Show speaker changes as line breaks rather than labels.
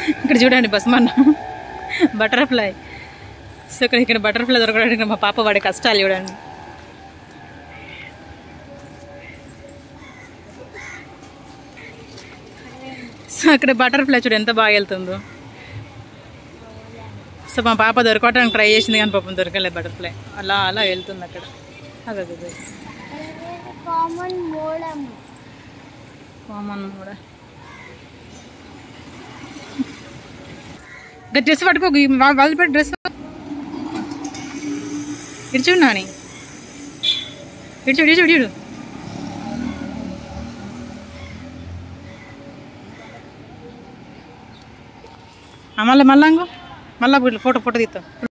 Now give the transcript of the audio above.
ఇక్కడ చూడండి బస్మన్న butterfly so ఇక్కడ ఇక్కడ బటర్ఫ్లై దొరకడానికి మా పాప వాడే కష్టాలు చూడండి సో అక్కడ బటర్ఫ్లై చూడు ఎంత బాగా వెళ్తుందో సో మా పాప దొరకడానికి ట్రై చేసింది కానీ పాపం దొరకలేదు బటర్ఫ్లై అలా అలా వెళ్తుంది అక్కడ అదే అదే అదే
కామన్ మోడం
కామన్ కూడా ఇంకా డ్రెస్ పట్టుకో వాళ్ళు పెట్టి డ్రెస్ ఇటు చూడు నాని ఇటు చూడు ఇటు చూడు ఇటు మళ్ళీ మళ్ళా మళ్ళీ ఫోటో ఫోటో తీస్తాం